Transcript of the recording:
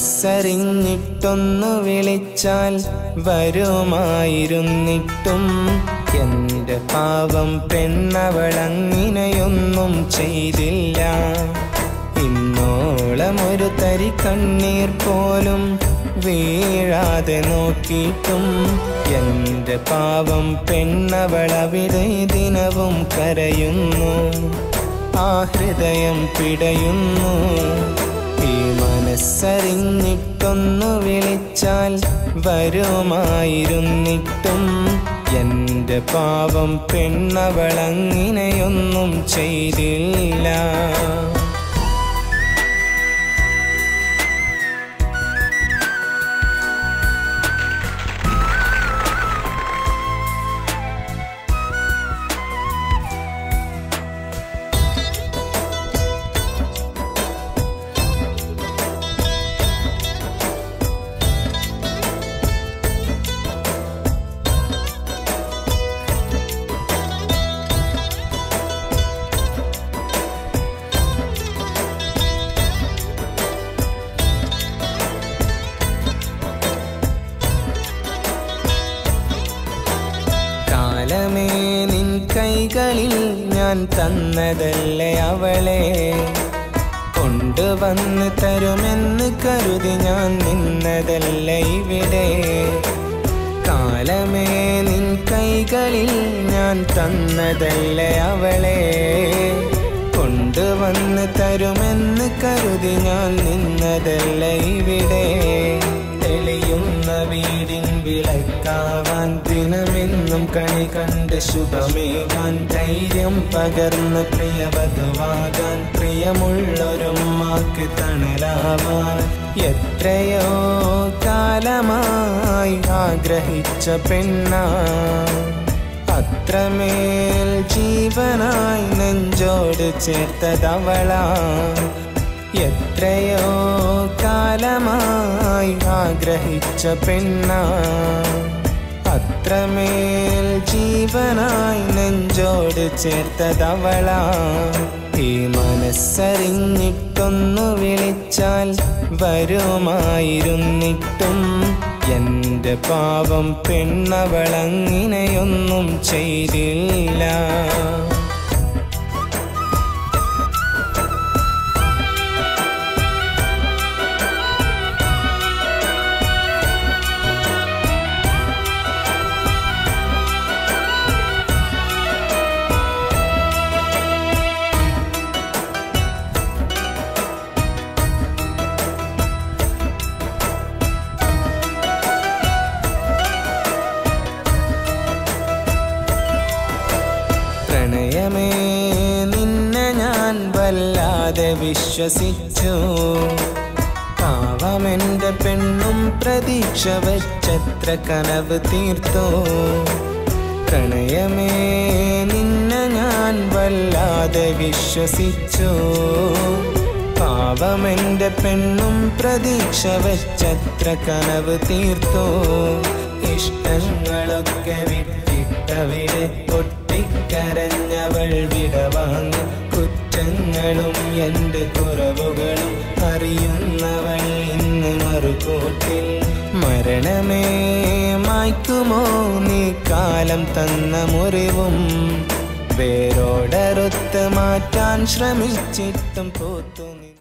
മനസ്സറിഞ്ഞിട്ടൊന്നു വിളിച്ചാൽ വരുമായിരുന്നിട്ടും എന്റെ പാവം പെണ്ണവളങ്ങിനെയൊന്നും ചെയ്തില്ല ഇന്നോളം ഒരു തരി കണ്ണീർ പോലും വീഴാതെ നോക്കിയിട്ടും എന്റെ പാവം പെണ്ണവളവിടെ ദിനവും കരയുന്നു ആ ഹൃദയം പിടയുന്നു ഈ മനസ്സറിഞ്ഞിട്ടൊന്നു വിളിച്ചാൽ വരുമായിരുന്നിട്ടും എന്റെ പാവം പെണ്ണവളങ്ങിനെയൊന്നും ചെയ്തില്ല കാലമേ നിൻ കൈകളിൽ ഞാൻ തന്നതല്ലേ അവളെ കൊണ്ടുവന്ന് തരുമെന്ന് കരുതി ഞാൻ നിന്നതല്ലേ ഇവിടെ കാലമേ നിൻ കൈകളിൽ ഞാൻ തന്നതല്ലേ അവളെ കൊണ്ടുവന്ന് തരുമെന്ന് കരുതി ഞാൻ നിന്നതല്ലേ ഇവിടെ തെളിയുന്ന വീടിൻ വിളക്കാവാൻ ദിനമെന്നും കണി കണ്ട് ശുഭമേകാൻ ധൈര്യം പകർന്ന് പ്രിയവധുവാകാൻ പ്രിയമുള്ളൊരു മാക്ക് തണലാവാൻ എത്രയോ കാലമായി ആഗ്രഹിച്ച പെണ്ണാ അത്രമേൽ ജീവനായി നെഞ്ചോട് ചേർത്തതവളാ എത്രയോ കാലമായി ആഗ്രഹിച്ച പെണ്ണാ അത്രമേൽ ജീവനായി നെഞ്ചോട് ചേർത്തതവളാ ഈ മനസ്സറിഞ്ഞിട്ടൊന്നു വിളിച്ചാൽ വരുമായിരുന്നിട്ടും എന്റെ പാവം പെണ്ണവളങ്ങിനെയൊന്നും ചെയ്തില്ല പ്രണയമേ നിന്നെ ഞാൻ വല്ലാതെ വിശ്വസിച്ചു പാവമെന്റെ പെണ്ണും പ്രതീക്ഷ വച്ചത്ര കനവ് തീർത്തു പ്രണയമേ നിന്നെ ഞാൻ വല്ലാതെ വിശ്വസിച്ചു പാവമെന്റെ പെണ്ണും പ്രതീക്ഷ വച്ചത്ര കനവ് തീർത്തു ഇഷ്ടങ്ങളൊക്കെ വിട്ടിട്ടവിടെ പൊട്ടിക്കരഞ്ഞവൾ വിടവാങ്ങി കുറ്റങ്ങളും എൻ്റെ കുറവുകളും അറിയുന്നവൾ ഇന്ന് മറുകൂട്ടിൽ മരണമേ മായ്ക്കുമോ നീ കാലം തന്ന മുറിവും വേരോടറുത്ത് മാറ്റാൻ ശ്രമിച്ചിട്ടും പോത്തു നീ